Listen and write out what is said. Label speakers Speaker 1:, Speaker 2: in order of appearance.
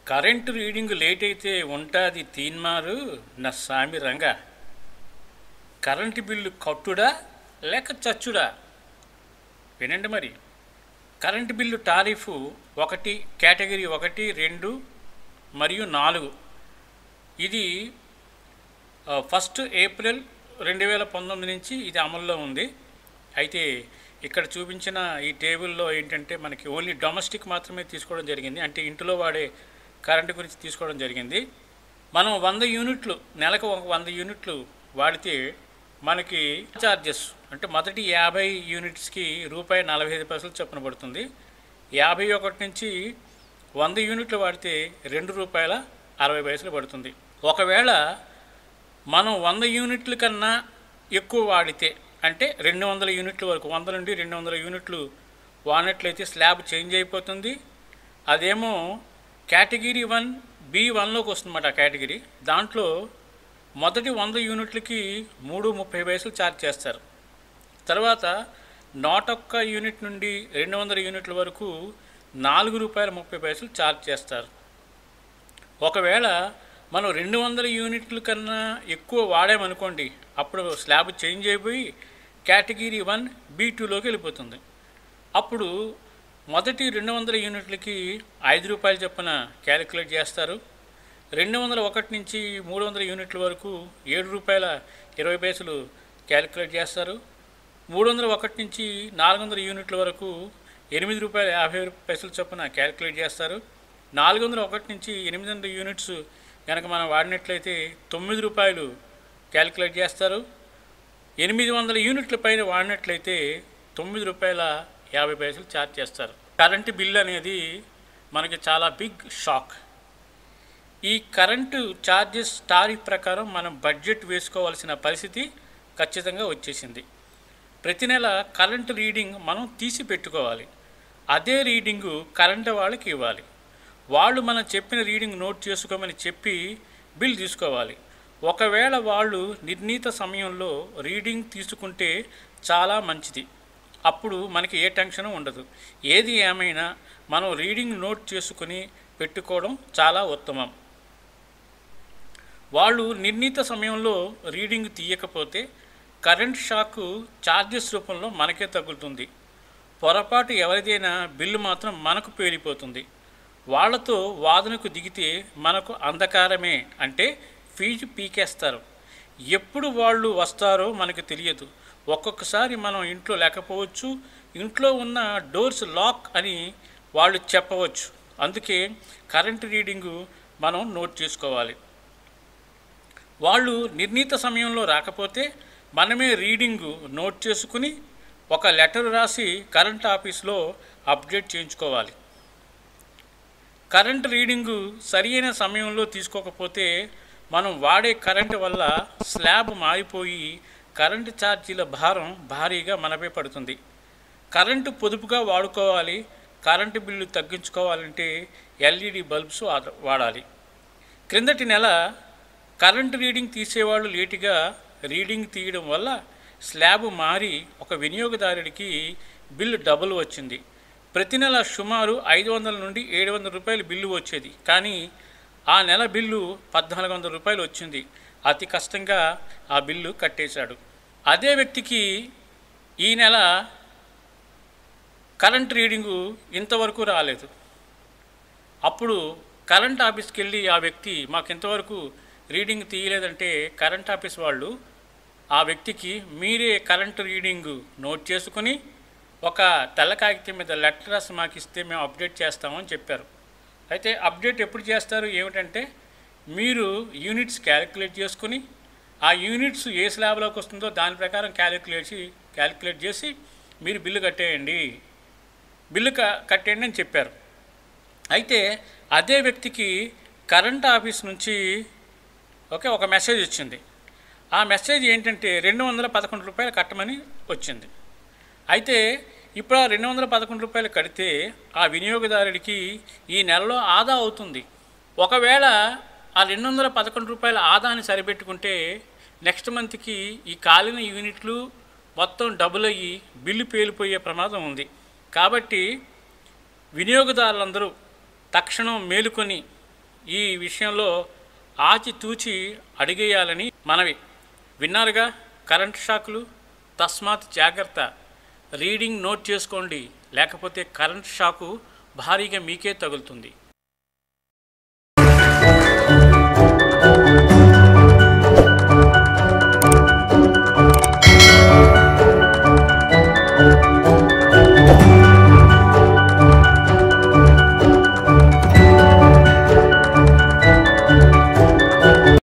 Speaker 1: current reading late అయితే ఉంటుంది తీన్మారు నా సామి రంగా కరెంటు బిల్లు కట్టుడా లేక చచ్చుడా వినండి మరి కరెంటు బిల్లు టారిఫ్ ఒకటి కేటగిరీ ఒకటి రెండు మరియు నాలుగు ఇది ఆ, ఫస్ట్ ఏప్రిల్ రెండు వేల పంతొమ్మిది నుంచి ఇది అమల్లో ఉంది అయితే ఇక్కడ చూపించిన ఈ టేబుల్లో ఏంటంటే మనకి ఓన్లీ డొమెస్టిక్ మాత్రమే తీసుకోవడం జరిగింది అంటే ఇంటిలో వాడే కరెంటు గురించి తీసుకోవడం జరిగింది మనం వంద యూనిట్లు నెలకు ఒక వంద యూనిట్లు వాడితే మనకి చార్జెస్ అంటే మొదటి యాభై యూనిట్స్కి రూపాయి నలభై ఐదు పైసలు చొప్పున పడుతుంది యాభై ఒకటి నుంచి వంద యూనిట్లు వాడితే రెండు రూపాయల అరవై పైసలు పడుతుంది ఒకవేళ మనం వంద యూనిట్ల కన్నా ఎక్కువ వాడితే అంటే రెండు వందల యూనిట్ల వరకు వంద నుండి రెండు వందల యూనిట్లు వాడినట్లయితే స్లాబ్ చేంజ్ అయిపోతుంది అదేమో కేటగిరీ వన్ బి వన్లోకి వస్తుందన్నమాట ఆ కేటగిరీ దాంట్లో మొదటి వంద యూనిట్లకి మూడు ముప్పై పైసలు ఛార్జ్ చేస్తారు తర్వాత నూట ఒక్క యూనిట్ నుండి రెండు వందల యూనిట్ల వరకు నాలుగు రూపాయల ముప్పై పైసలు ఛార్జ్ చేస్తారు ఒకవేళ మనం రెండు వందల యూనిట్ల కన్నా ఎక్కువ వాడామనుకోండి అప్పుడు స్లాబ్ చేంజ్ అయిపోయి కేటగిరీ వన్ బీ టూలోకి వెళ్ళిపోతుంది అప్పుడు మొదటి రెండు వందల యూనిట్లకి ఐదు రూపాయలు చొప్పున క్యాలిక్యులేట్ చేస్తారు రెండు వందల ఒకటి నుంచి మూడు వందల యూనిట్ల వరకు ఏడు రూపాయల ఇరవై పైసలు క్యాలిక్యులేట్ చేస్తారు మూడు వందల ఒకటి నుంచి నాలుగు వందల యూనిట్ల వరకు ఎనిమిది రూపాయల యాభై పైసలు చొప్పున క్యాలిక్యులేట్ చేస్తారు నాలుగు వందల ఒకటి నుంచి ఎనిమిది వందల యూనిట్స్ కనుక మనం వాడినట్లయితే తొమ్మిది రూపాయలు క్యాలిక్యులేట్ చేస్తారు ఎనిమిది వందల యూనిట్ల పైన వాడినట్లయితే తొమ్మిది రూపాయల యాభై పైసలు ఛార్జ్ చేస్తారు కరెంటు బిల్ అనేది మనకి చాలా బిగ్ షాక్ ఈ కరెంటు ఛార్జెస్ టారిఫ్ ప్రకారం మనం బడ్జెట్ వేసుకోవాల్సిన పరిస్థితి ఖచ్చితంగా వచ్చేసింది ప్రతి నెల కరెంటు రీడింగ్ మనం తీసి పెట్టుకోవాలి అదే రీడింగు కరెంటు వాళ్ళకి ఇవ్వాలి వాళ్ళు మనం చెప్పిన రీడింగ్ నోట్ చేసుకోమని చెప్పి బిల్ తీసుకోవాలి ఒకవేళ వాళ్ళు నిర్ణీత సమయంలో రీడింగ్ తీసుకుంటే చాలా మంచిది అప్పుడు మనకి ఏ టెన్షన్ ఉండదు ఏది ఏమైనా మనం రీడింగ్ నోట్ చేసుకుని పెట్టుకోవడం చాలా ఉత్తమం వాళ్ళు నిర్ణీత సమయంలో రీడింగ్ తీయకపోతే కరెంట్ షాక్ ఛార్జెస్ రూపంలో మనకే తగులుతుంది పొరపాటు ఎవరిదైనా బిల్లు మాత్రం మనకు పేలిపోతుంది వాళ్ళతో వాదనకు దిగితే మనకు అంధకారమే అంటే ఫీజు పీకేస్తారు ఎప్పుడు వాళ్ళు వస్తారో మనకు తెలియదు ఒక్కొక్కసారి మనం ఇంట్లో లేకపోవచ్చు ఇంట్లో ఉన్న డోర్స్ లాక్ అని వాళ్ళు చెప్పవచ్చు అందుకే కరెంట్ రీడింగు మనం నోట్ చేసుకోవాలి వాళ్ళు నిర్ణీత సమయంలో రాకపోతే మనమే రీడింగు నోట్ చేసుకుని ఒక లెటర్ రాసి కరెంట్ ఆఫీస్లో అప్డేట్ చేయించుకోవాలి కరెంట్ రీడింగు సరియైన సమయంలో తీసుకోకపోతే మనం వాడే కరెంటు వల్ల స్లాబ్ మారిపోయి కరెంటు ఛార్జీల భారం భారీగా మనపై పడుతుంది కరెంటు పొదుపుగా వాడుకోవాలి కరెంటు బిల్లు తగ్గించుకోవాలంటే ఎల్ఈడి బల్బ్స్ వాడ- వాడాలి క్రిందటి నెల కరెంటు రీడింగ్ తీసేవాళ్ళు లేటుగా రీడింగ్ తీయడం వల్ల స్లాబ్ మారి ఒక వినియోగదారుడికి బిల్లు డబుల్ వచ్చింది ప్రతి నెల సుమారు ఐదు వందల నుండి ఏడు వందల రూపాయలు బిల్లు వచ్చేది కానీ ఆ నెల బిల్లు పద్నాలుగు వందల రూపాయలు వచ్చింది అతి కష్టంగా ఆ బిల్లు కట్టేశాడు అదే వ్యక్తికి ఈ నెల కరెంట్ రీడింగు ఇంతవరకు రాలేదు అప్పుడు కరెంట్ ఆఫీస్కి వెళ్ళి ఆ వ్యక్తి మాకు ఇంతవరకు రీడింగ్ తీయలేదంటే కరెంట్ ఆఫీస్ వాళ్ళు ఆ వ్యక్తికి మీరే కరెంట్ రీడింగ్ నోట్ చేసుకుని ఒక తెల్ల కాగితం మీద లెటర్ రాసి మాకు ఇస్తే మేము అప్డేట్ చేస్తామని చెప్పారు అయితే అప్డేట్ ఎప్పుడు చేస్తారు ఏమిటంటే మీరు యూనిట్స్ క్యాలిక్యులేట్ చేసుకుని ఆ యూనిట్స్ ఏ స్లాబ్లోకి వస్తుందో దాని ప్రకారం క్యాలిక్యులేట్ చేసి క్యాలిక్యులేట్ చేసి మీరు బిల్లు కట్టేయండి బిల్లు క కట్టేయండి అని చెప్పారు అయితే అదే వ్యక్తికి కరెంట్ ఆఫీస్ నుంచి ఓకే ఒక మెసేజ్ వచ్చింది ఆ మెసేజ్ ఏంటంటే రెండు వందల పదకొండు రూపాయలు కట్టమని వచ్చింది అయితే ఇప్పుడు ఆ రెండు వందల పదకొండు రూపాయలు కడితే ఆ వినియోగదారుడికి ఈ నెలలో ఆదా అవుతుంది ఒకవేళ ఆ రెండు వందల పదకొండు రూపాయల ఆదాన్ని సరిపెట్టుకుంటే నెక్స్ట్ మంత్కి ఈ కాలిన యూనిట్లు మొత్తం డబుల్ అయ్యి బిల్లు పేలిపోయే ప్రమాదం ఉంది కాబట్టి వినియోగదారులందరూ తక్షణం మేలుకొని ఈ విషయంలో ఆచితూచి అడిగేయాలని మనవి విన్నారుగా కరెంట్ షాకులు తస్మాత్ జాగ్రత్త రీడింగ్ నోట్ చేసుకోండి లేకపోతే కరెంట్ షాకు భారీగా మీకే తగులుతుంది